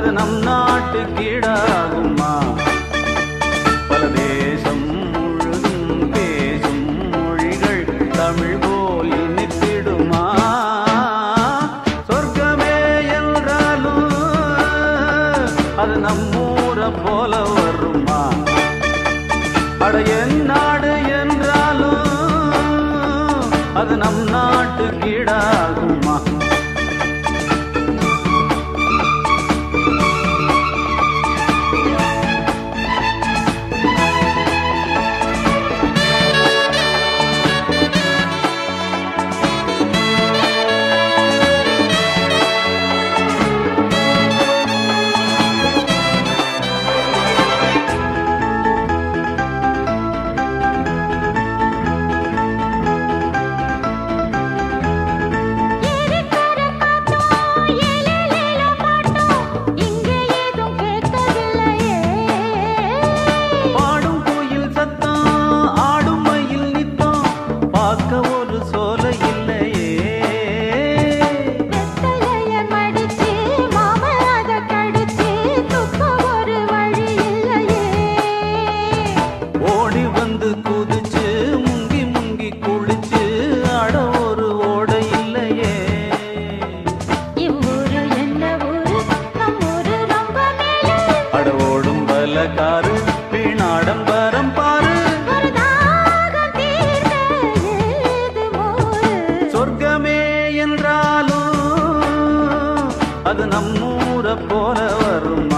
அது நம் நாட்டு கீழாகுமா பல தேசம் முழுதும் பேசும் மொழிகள் தமிழ் போல் இனித்திடுமா சொர்க்கமே என்றாலும் அது நம்மூர போல வருமா அட என் நாடு என்றாலும் அது நம் நாட்டு கீழாகுமா ஏறிக்கர காட்டும் ஏலேலேல பாட்டும் இங்கே ஏதும் கேட்கவில்லையே பாடும் கோயில் சத்தம் ஆடும் மயில் நித்தம் பார்க்க ஒரு சோலை இல்லையே வெத்தலைய மடிச்சு மாம அத கடிச்சு துப்ப ஒரு வழி இல்லையே ஓடி வந்து குதிச்சு முங்கி முங்கி குளிச்சு அட ஒரு ஓடை இல்லையே இவ்வூரு என்ன ஊரு நம் ஊரு ரொம்ப மேலே அட ஓடும் பலகாரு வீணாடம்பரம் பாரு ஒரு தாகம் தீர்க்க ஏது மோரு சொர்க்கமே என்றாலும் அது நம்மூர போல வரும்